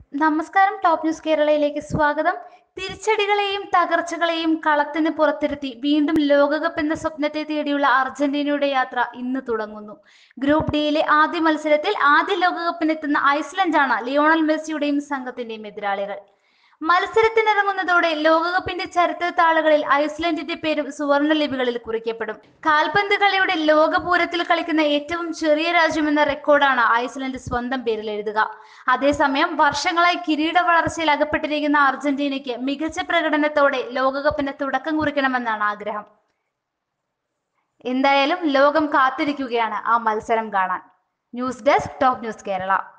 നമസ്കാരം top news കേരളയിലേക്ക് സ്വാഗതം തിരിച്ചടികളെയും തകർച്ചകളെയും കളത്തിന് പുറത്തിരുത്തി വീണ്ടും ലോകകപ്പ് എന്ന സ്വപ്നത്തെ തേടിയുള്ള അർജന്റീനയുടെ യാത്ര ഇന്ന് തുടങ്ങുന്നു ഗ്രൂപ്പ് ഡിയിലെ ആദ്യ മത്സരത്തിൽ ആദ്യ ലോകകപ്പിനെത്തുന്ന ഐസ്ലൻഡാണ് ലിയോണൽ മെസ്സിയുടെയും സംഘത്തിന്റെയും എതിരാളികൾ മത്സരത്തിനിറങ്ങുന്നതോടെ ലോകകപ്പിന്റെ ചരിത്ര താളുകളിൽ ഐസ്ലൻഡിന്റെ പേരും സുവർണ ലിപികളിൽ കുറിക്കപ്പെടും കാൽപന്ത് കളിയുടെ ലോകപൂരത്തിൽ കളിക്കുന്ന ഏറ്റവും ചെറിയ രാജ്യമെന്ന റെക്കോർഡാണ് ഐസ്ലൻഡ് സ്വന്തം പേരിൽ എഴുതുക അതേസമയം വർഷങ്ങളായി കിരീട വളർച്ചയിൽ അകപ്പെട്ടിരിക്കുന്ന അർജന്റീനയ്ക്ക് മികച്ച പ്രകടനത്തോടെ ലോകകപ്പിന് തുടക്കം കുറിക്കണമെന്നാണ് ആഗ്രഹം എന്തായാലും ലോകം കാത്തിരിക്കുകയാണ് ആ മത്സരം കാണാൻ news desk top news Kerala